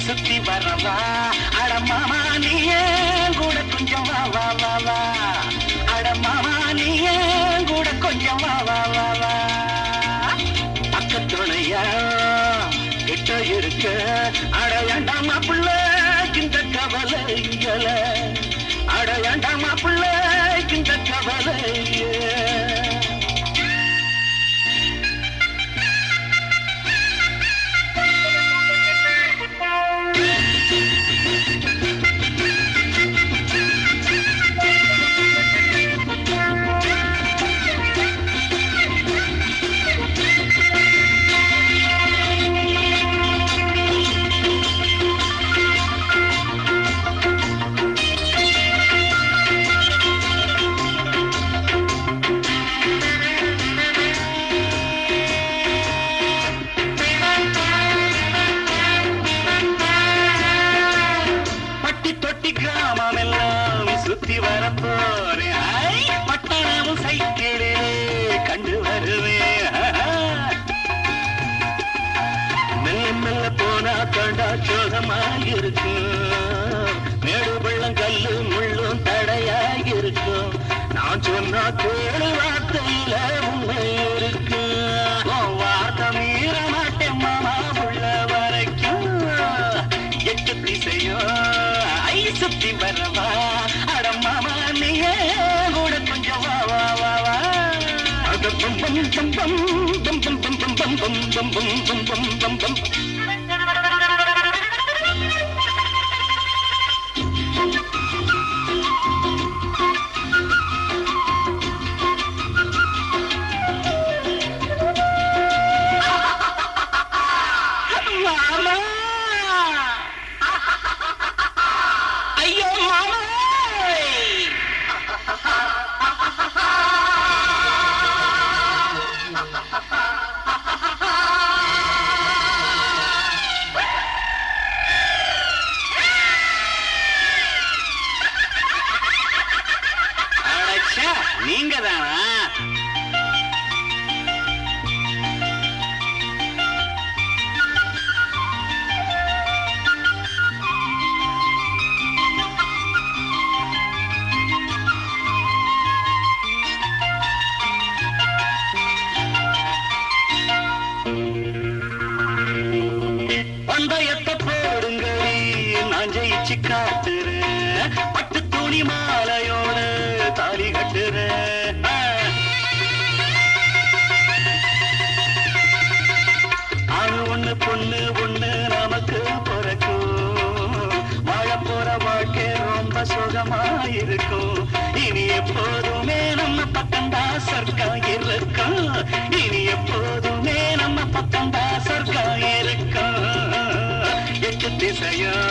சுத்தி வரவா அடமாமா நீயே கூட கொஞ்சம் வா வா வா வா அடமாமா நீயே கூட கொஞ்சம் வா வா வா வா பக்கத்துணையா கிட்ட இருக்க அடையாண்டாமா பிள்ளை இந்த கவலை இங்கல அடையாண்டாமா பிள்ளை இந்த கவலை பட்டி தொட்டி கிராமம் எல்லாம் சுத்தி வர போறேன் ஐ, பட்டணமும் சைக்கிளிலே கண்டு வருவேன் மெல்ல மெல்ல போனா கண்டா சோகமாயிருக்கும் மேடு பள்ளம் கல்லு முள்ளும் தடையாயிருக்கும் நான் சொன்னா கேளு வார்த்தையில உண்மை இருக்கு உன் வார்த்தை மீற மாட்டேன் மாமா உள்ள வரைக்கும் எட்டு திசையும் ஐ சுத்தி வரவா அட மாமா நீயே கூட கொஞ்சம் வா வா வா வா அட பம் பம் பம் பம் பம் பம் பம் பம் பம் பம் பம் பம் பம் பம் பம் பம் மாமா ஐயோ மாமா அடச்சே நீங்க தானா பந்தயத்தை போடுங்கடி நான் ஜெயிச்சு காட்டுறேன் பட்டு துணி மாலையோட தாலி கட்டுறேன் ஆணு ஒண்ணு பொண்ணு ஒண்ணு நமக்கு பிறக்கும் வாழ போற வாழ்க்கை ரொம்ப சுகமா இருக்கும் இனி எப்போதுமே நம்ம பக்கம்தா சொர்க்கம் இருக்கும் இனி எப்போதுமே நம்ம பக்கம்தா சொர்க்கம் இருக்கும் எட்டு திசையும்